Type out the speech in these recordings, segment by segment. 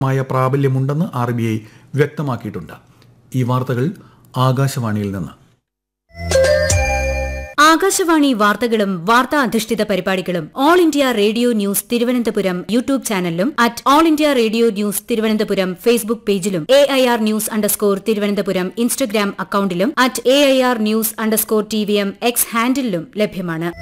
മായ പ്രാബല്യമുണ്ടെന്ന് R B I വ്യക്തമാക്കിയിട്ടുണ്ട് ഈ വാർത്തകൾ ആകാശവാണിയിൽ നിന്ന് ആകാശവാണി വാർത്തകളും വാർത്താ അധിഷ്ഠിത പരിപാടികളും all India radio news Thiruvananthapuram YouTube ചാനലിലും at all India radio news Thiruvananthapuram Facebook പേജിലും A I R news underscore Thiruvananthapuram Instagram അക്കൌണ്ടിലും at A I R news underscore T V M X ഹാൻഡിലും ലഭ്യമാണ്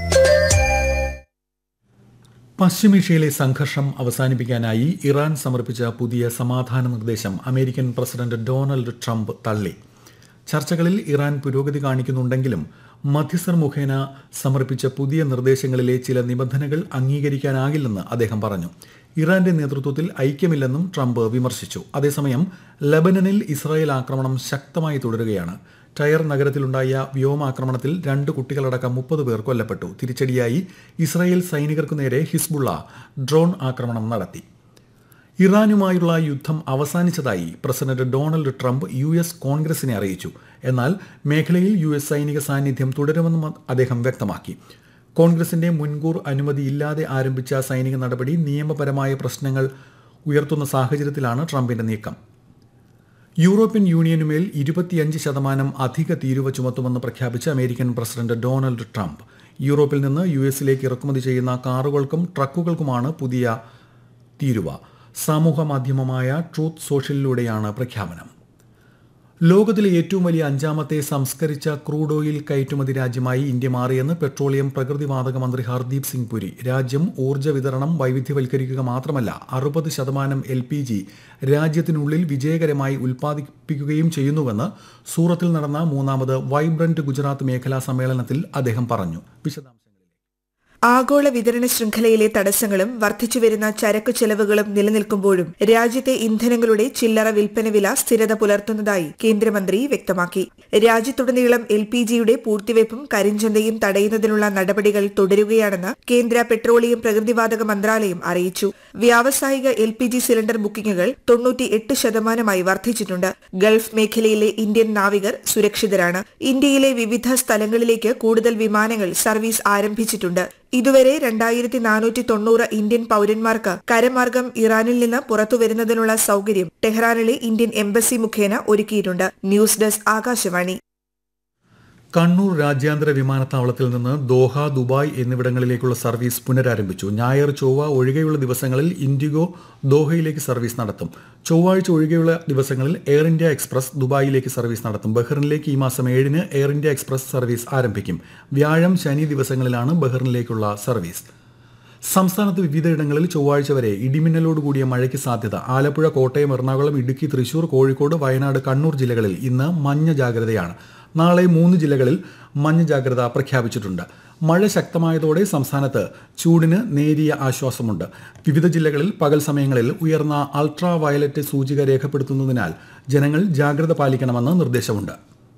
പശ്ചിമേഷ്യയിലെ സംഘർഷം അവസാനിപ്പിക്കാനായി ഇറാൻ സമർപ്പിച്ച പുതിയ സമാധാന നിർദ്ദേശം അമേരിക്കൻ പ്രസിഡന്റ് ഡൊണാൾഡ് ട്രംപ് തള്ളി ചർച്ചകളിൽ ഇറാൻ പുരോഗതി കാണിക്കുന്നുണ്ടെങ്കിലും മധ്യസ്ഥർ മുഖേന സമർപ്പിച്ച പുതിയ നിർദ്ദേശങ്ങളിലെ ചില നിബന്ധനകൾ അംഗീകരിക്കാനാകില്ലെന്ന് അദ്ദേഹം പറഞ്ഞു ഇറാന്റെ നേതൃത്വത്തിൽ ഐക്യമില്ലെന്നും ട്രംപ് വിമർശിച്ചു അതേസമയം ലബനനിൽ ഇസ്രായേൽ ആക്രമണം ശക്തമായി തുടരുകയാണ് ടയർ നഗരത്തിലുണ്ടായ വ്യോമാക്രമണത്തിൽ രണ്ട് കുട്ടികളടക്കം മുപ്പത് പേർ കൊല്ലപ്പെട്ടു തിരിച്ചടിയായി ഇസ്രായേൽ സൈനികർക്കു നേരെ ഹിസ്ബുള്ള ഡ്രോൺ ആക്രമണം നടത്തി ഇറാനുമായുള്ള യുദ്ധം അവസാനിച്ചതായി president Donald Trump U S കോൺഗ്രസിനെ അറിയിച്ചു എന്നാൽ മേഖലയിൽ യു എസ് സൈനിക സാന്നിധ്യം തുടരുമെന്നും അദ്ദേഹം വ്യക്തമാക്കി കോൺഗ്രസിന്റെ മുൻകൂർ അനുമതിയില്ലാതെ ആരംഭിച്ച സൈനിക നടപടി നിയമപരമായ പ്രശ്നങ്ങൾ ഉയർത്തുന്ന സാഹചര്യത്തിലാണ് ട്രംപിന്റെ നീക്കം യൂറോപ്യൻ യൂണിയനുമേൽ ഇരുപത്തിയഞ്ച് ശതമാനം അധിക തീരുവ ചുമത്തുമെന്ന് പ്രഖ്യാപിച്ച അമേരിക്കൻ പ്രസിഡന്റ് ഡൊണാൾഡ് ട്രംപ് യൂറോപ്പിൽ നിന്ന് യു എസിലേക്ക് ഇറക്കുമതി ചെയ്യുന്ന കാറുകൾക്കും ട്രക്കുകൾക്കുമാണ് പുതിയ തീരുവ സമൂഹ മാധ്യമമായ ട്രൂത്ത് സോഷ്യലിലൂടെയാണ് പ്രഖ്യാപനം ലോകത്തിലെ ഏറ്റവും വലിയ അഞ്ചാമത്തെ സംസ്കരിച്ച ക്രൂഡ് ഓയിൽ കയറ്റുമതി രാജ്യമായി ഇന്ത്യ മാറിയെന്ന് പെട്രോളിയം പ്രകൃതിവാതക മന്ത്രി ഹർദീപ് സിംഗ് പുരി രാജ്യം ഊർജ്ജ വിതരണം വൈവിധ്യവൽക്കരിക്കുക മാത്രമല്ല അറുപത് ശതമാനം എൽ പി ജി രാജ്യത്തിനുള്ളിൽ വിജയകരമായി ഉൽപ്പാദിപ്പിക്കുകയും ചെയ്യുന്നുവെന്ന് സൂറത്തിൽ നടന്ന മൂന്നാമത് വൈബ്രന്റ് ഗുജറാത്ത് മേഖലാ സമ്മേളനത്തിൽ അദ്ദേഹം പറഞ്ഞു വിശദാംശങ്ങൾ ആഗോള വിതരണ ശൃംഖലയിലെ തടസ്സങ്ങളും വർദ്ധിച്ചുവരുന്ന ചരക്കു ചെലവുകളും നിലനിൽക്കുമ്പോഴും രാജ്യത്തെ ഇന്ധനങ്ങളുടെ ചില്ലറ വിൽപ്പന വില സ്ഥിരത പുലർത്തുന്നതായി കേന്ദ്രമന്ത്രി വ്യക്തമാക്കി രാജ്യത്തുടനീളം എൽ പി ജിയുടെ പൂർത്തിവയ്പും കരിഞ്ചന്തയും തടയുന്നതിനുള്ള നടപടികൾ തുടരുകയാണെന്ന് കേന്ദ്ര പെട്രോളിയം പ്രകൃതിവാതക മന്ത്രാലയം അറിയിച്ചു വ്യാവസായിക എൽ പി ജി സിലിണ്ടർ ബുക്കിംഗുകൾ തൊണ്ണൂറ്റി എട്ട് ശതമാനമായി വർദ്ധിച്ചിട്ടുണ്ട് ഗൾഫ് മേഖലയിലെ ഇന്ത്യൻ നാവികർ സുരക്ഷിതരാണ് ഇന്ത്യയിലെ വിവിധ സ്ഥലങ്ങളിലേക്ക് കൂടുതൽ വിമാനങ്ങൾ സർവീസ് ആരംഭിച്ചിട്ടുണ്ട് ഇതുവരെ രണ്ടായിരത്തി നാനൂറ്റി തൊണ്ണൂറ് ഇന്ത്യൻ പൌരന്മാർക്ക് കരമാർഗം ഇറാനിൽ നിന്ന് പുറത്തുവരുന്നതിനുള്ള സൌകര്യം ടെഹ്റാനിലെ ഇന്ത്യൻ എംബസി മുഖേന ഒരുക്കിയിട്ടുണ്ട് ന്യൂസ് ഡെസ്ക് ആകാശവാണി കണ്ണൂർ രാജ്യാന്തര വിമാനത്താവളത്തിൽ നിന്ന് ദോഹ ദുബായ് എന്നിവിടങ്ങളിലേക്കുള്ള സർവീസ് പുനരാരംഭിച്ചു ഞായർ ചൊവ്വ ഒഴികെയുള്ള ദിവസങ്ങളിൽ ഇൻഡിഗോ ദോഹയിലേക്ക് സർവീസ് നടത്തും ചൊവ്വാഴ്ച ഒഴികെയുള്ള ദിവസങ്ങളിൽ എയർ ഇന്ത്യ എക്സ്പ്രസ് ദുബായിലേക്ക് സർവീസ് നടത്തും ബഹ്റിനിലേക്ക് ഈ മാസം ഏഴിന് എയർ ഇന്ത്യ എക്സ്പ്രസ് സർവീസ് ആരംഭിക്കും വ്യാഴം ശനി ദിവസങ്ങളിലാണ് ബഹ്റിനിലേക്കുള്ള സർവീസ് സംസ്ഥാനത്ത് വിവിധയിടങ്ങളിൽ ചൊവ്വാഴ്ച വരെ ഇടിമിന്നലോട് കൂടിയ മഴയ്ക്ക് സാധ്യത ആലപ്പുഴ കോട്ടയം എറണാകുളം ഇടുക്കി തൃശൂർ കോഴിക്കോട് വയനാട് കണ്ണൂർ ജില്ലകളിൽ ഇന്ന് മഞ്ഞ ജാഗ്രതയാണ് നാളെ മൂന്ന് ജില്ലകളിൽ മഞ്ഞ ജാഗ്രത പ്രഖ്യാപിച്ചിട്ടുണ്ട് മഴ ശക്തമായതോടെ സംസ്ഥാനത്ത് ചൂടിന് നേരിയ ആശ്വാസമുണ്ട് വിവിധ ജില്ലകളിൽ പകൽ സമയങ്ങളിൽ ഉയർന്ന അൾട്രാ വയലറ്റ് സൂചിക രേഖപ്പെടുത്തുന്നതിനാൽ ജനങ്ങൾ ജാഗ്രത പാലിക്കണമെന്ന് നിർദ്ദേശമുണ്ട്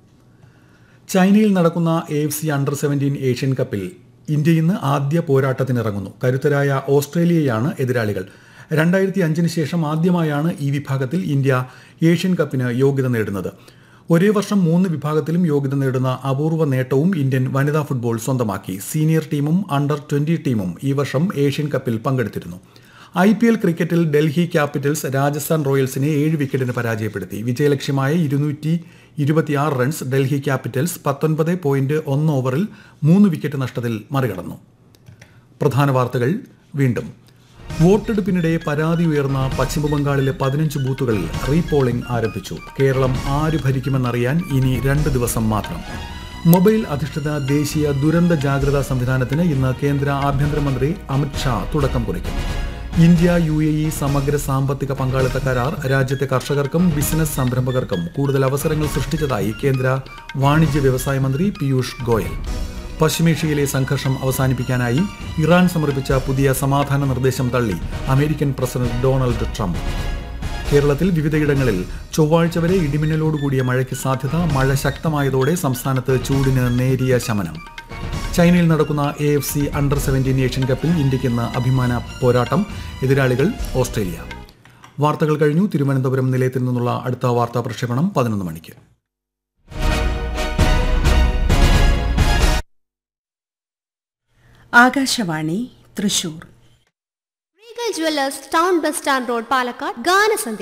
ചൈനയിൽ നടക്കുന്ന A F C under seventeen Asian കപ്പിൽ ഇന്ത്യ ഇന്ന് ആദ്യ പോരാട്ടത്തിനിറങ്ങുന്നു കരുത്തരായ ഓസ്ട്രേലിയയാണ് എതിരാളികൾ രണ്ടായിരത്തി അഞ്ചിന് ശേഷം ആദ്യമായാണ് ഈ വിഭാഗത്തിൽ ഇന്ത്യ ഏഷ്യൻ കപ്പിന് യോഗ്യത നേടുന്നത് ഒരേ വർഷം മൂന്ന് വിഭാഗത്തിലും യോഗ്യത നേടുന്ന അപൂർവ നേട്ടവും ഇന്ത്യൻ വനിതാ ഫുട്ബോൾ സ്വന്തമാക്കി സീനിയർ ടീമും അണ്ടർ ട്വന്റി ടീമും ഈ വർഷം ഏഷ്യൻ കപ്പിൽ പങ്കെടുത്തിരുന്നു ഐ പി എൽ ക്രിക്കറ്റിൽ ഡൽഹി ക്യാപിറ്റൽസ് രാജസ്ഥാൻ റോയൽസിനെ ഏഴ് വിക്കറ്റിന് പരാജയപ്പെടുത്തി വിജയലക്ഷ്യമായ ഇരുന്നൂറ്റി ഇരുപത്തിയാറ് റൺസ് ഡൽഹി ക്യാപിറ്റൽസ് പത്തൊൻപത് പോയിന്റ് ഒന്ന് ഓവറിൽ മൂന്ന് വിക്കറ്റ് നഷ്ടത്തിൽ മറികടന്നു പ്രധാന വാർത്തകൾ വീണ്ടും വോട്ടെടുപ്പിനിടെ പരാതി ഉയർന്ന പശ്ചിമബംഗാളിലെ പതിനഞ്ച് ബൂത്തുകളിൽ റീപോളിംഗ് ആരംഭിച്ചു കേരളം ആര് ഭരിക്കുമെന്നറിയാൻ ഇനി രണ്ട് ദിവസം മാത്രം മൊബൈൽ അധിഷ്ഠിത ദേശീയ ദുരന്ത ജാഗ്രതാ സംവിധാനത്തിന് ഇന്ന് കേന്ദ്ര ആഭ്യന്തരമന്ത്രി അമിത് ഷാ തുടക്കം കുറിക്കും ഇന്ത്യ യു എ ഇ സമഗ്ര സാമ്പത്തിക പങ്കാളിത്ത കരാർ രാജ്യത്തെ കർഷകർക്കും ബിസിനസ് സംരംഭകർക്കും കൂടുതൽ അവസരങ്ങൾ സൃഷ്ടിച്ചതായി കേന്ദ്ര വാണിജ്യ വ്യവസായ മന്ത്രി പീയൂഷ് ഗോയൽ പശ്ചിമേഷ്യയിലെ സംഘർഷം അവസാനിപ്പിക്കാനായി ഇറാൻ സമർപ്പിച്ച പുതിയ സമാധാന നിർദ്ദേശം തള്ളി അമേരിക്കൻ പ്രസിഡന്റ് ഡൊണാൾഡ് ട്രംപ് കേരളത്തിൽ വിവിധയിടങ്ങളിൽ ചൊവ്വാഴ്ച വരെ ഇടിമിന്നലോടുകൂടിയ മഴയ്ക്ക് സാധ്യത മഴ ശക്തമായതോടെ സംസ്ഥാനത്ത് ചൂടിന് നേരിയ ശമനം ചൈനയിൽ നടക്കുന്ന A F C under seventeen Asian കപ്പിൽ ഇന്ത്യയ്ക്ക് ഇന്ന് അഭിമാന പോരാട്ടം എതിരാളികൾ ഓസ്ട്രേലിയ വാർത്തകൾ കഴിഞ്ഞു തിരുവനന്തപുരം നിലയത്തിൽ നിന്നുള്ള അടുത്ത വാർത്താ പ്രക്ഷേപണം പതിനൊന്ന് മണിക്ക് ആകാശവാണി Thrissur regal jewellers town bus stand road Palakkad ഗാനസന്ധ്യ